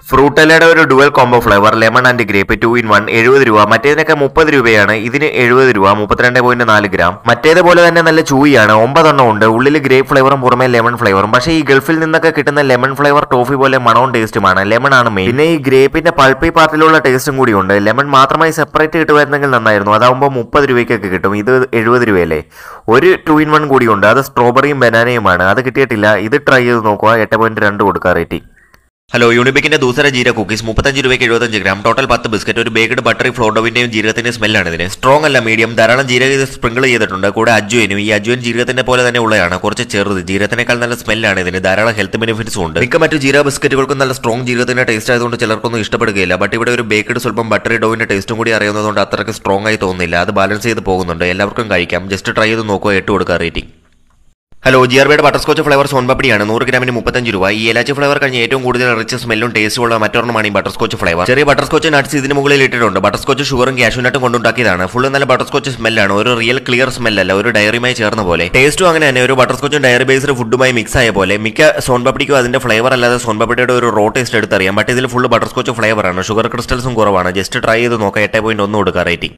ഫ്രൂട്ടലയുടെ ഒരു dual combo flavour lemon and grape two in one എഴുപത് രൂപ മറ്റേതിനൊക്കെ മുപ്പത് രൂപയാണ് ഇതിന് എഴുപത് രൂപ മുപ്പത്തിരണ്ട് പോയിന്റ് നാല് ഗ്രാം മറ്റേതുപോലെ തന്നെ നല്ല ചൂയാണ് ഒമ്പതെണ്ണം ഉണ്ട് ഉള്ളിൽ ഗ്രേപ്പ് ഫ്ലേവറും പുറമെ ലെമൺ ഫ്ലേവറും പക്ഷേ ഈ ഗൾഫിൽ നിന്നൊക്കെ കിട്ടുന്ന ലെമൺ ഫ്ലേവർ ടോഫി പോലെ മണവും ടേസ്റ്റുമാണ് ലെമൺ ആണ് മെയിൻ പിന്നെ ഈ ഗ്രേപ്പിന്റെ പൾപ്പി പാർട്ടിലുള്ള ടേസ്റ്റും കൂടി ഉണ്ട് ലെമൺ മാത്രമായി സെപ്പറേറ്റ് കിട്ടുമായിരുന്നെങ്കിൽ നന്നായിരുന്നു അതാവുമ്പോൾ മുപ്പത് രൂപയ്ക്കൊക്കെ കിട്ടും ഇത് എഴുപത് രൂപയല്ലേ ഒരു ടു ഇൻ വൺ കൂടിയുണ്ട് അത് സ്ട്രോബെറിയും ബനാനയുമാണ് അത് കിട്ടിയിട്ടില്ല ഇത് ട്രൈ ചെയ്ത് നോക്കുക എട്ട് പോയിന്റ് രണ്ട് കൊടുക്കുക റേറ്റിംഗ് ഹലോ യൂണിബിക്കിന്റെ ദൂസര ജീര കുക്കീസ് മുപ്പത്തഞ്ച് രൂപയ്ക്ക് എഴുപത്തഞ്ച് ഗ്രാം ടോട്ടൽ പത്ത് ബിസ്ക്കറ്റ് ഒരു ബേക്ക്ഡ് ബട്ടറി ഫ്ലോഡോവിന്റെയും ജീരകത്തിന്റെ സ്മെല്ലാണ് ഇതിന് സ്ട്രോങ് അല്ല മീഡിയം ധാരാളം ജീരകം ഇത് സ്പ്രിങ്കിൾ ചെയ്തിട്ടുണ്ട് കൂടെ അജ്വനും ഈ അജ്വൻ ജീരകത്തിന്റെ പോലെ തന്നെ ഉള്ളതാണ് കുറച്ച് ചെറുത് ജീരകത്തിനേക്കാൾ നല്ല സ്മെല്ലാണ് ഇതിന് ധാരാളം ഹെൽത്ത് ബെനിഫിറ്റ്സും ഉണ്ട് മിക്ക മറ്റു ജീരക ബിസ്ക്കറ്റുകൾക്കും നല്ല സ്ട്രോങ് ജീരകത്തിന്റെ ടേസ്റ്റ് ആയതുകൊണ്ട് ചിലർക്കൊന്നും ഇഷ്ടപ്പെടുകയില്ല ബട്ട് ഇവിടെ ഒരു ബേക്ക്ഡ് സ്വല്പം ബട്ടറി ഡോവിന്റെ ടേസ്റ്റും കൂടി അറിയുന്നതുകൊണ്ട് അത്രയ്ക്ക് സ്ട്രോങ് ആയി തോന്നുന്നില്ല അത് ബാലൻസ് ചെയ്ത് പോകുന്നുണ്ട് എല്ലാവർക്കും കഴിക്കാം ജസ്റ്റ് ട്രൈ ചെയ്ത് നോക്കുക എട്ട് കൊടുക്കുക റേറ്റിംഗ് ഹലോ ജിയർബയുടെ ബട്ടർസ്കോച്ച് ഫ്ലേവർ സോൺപപ്പടിയാണ് നൂറ് ഗ്രാമിന് മുപ്പത്തഞ്ച് രൂപ ഈ ഏലാച്ചി ഫ്ലേവർ കഴിഞ്ഞ് ഏറ്റവും കൂടുതൽ റിച്ച് സ്മെല്ലും ടേസ്റ്റും ഉള്ള മറ്റൊരെണ്ണമാണ് ഈ ബട്ടർസ്കോച്ച് ഫ്ലേവർ ചെറിയ ബട്ടർസ്കോച്ച് നട്ട്സ് ഇതിന് മുകളിൽ ഇട്ടിട്ടുണ്ട് ബട്ടർസ്കോച്ച് ഷുഗറും കാഷ്യൂ നട്ടും കൊണ്ടുണ്ടാക്കിയതാണ് ഫുള്ള് നല്ല ബട്ടർസ്കോച്ച് സ്മെല്ലാണ് ഒരു റിയൽ ക്ലിയർ സ്മെല്ലല്ല ഒരു ഡയറിയുമായി ചേർന്ന പോലെ ടേസ്റ്റും അങ്ങനെ തന്നെ ഒരു ബട്ടർസ്കോച്ചും ഡയറി ബേസ്ഡ് ഫുഡുമായി മിക്സ് ആയ പോലെ മിക്ക സോൺപപ്പടിക്കും അതിന്റെ ഫ്ലേവർ അല്ലാതെ സോൺപപ്പടിയുടെ ഒരു റോ ടേസ്റ്റ് എടുത്തറിയാം ബട്ട് ഇതിൽ ഫുള്ള് ബട്ടർസ്കോച്ച് ഫ്ലേവറാണ് ഷുഗർ ക്രിസ്റ്റൽസും കുറവാണ് ജസ്റ്റ് ട്രൈ ചെയ്ത് നോക്കാം എട്ട് പോയിന്റ് ഒന്ന് കൊടുക്കുക റേറ്റിംഗ്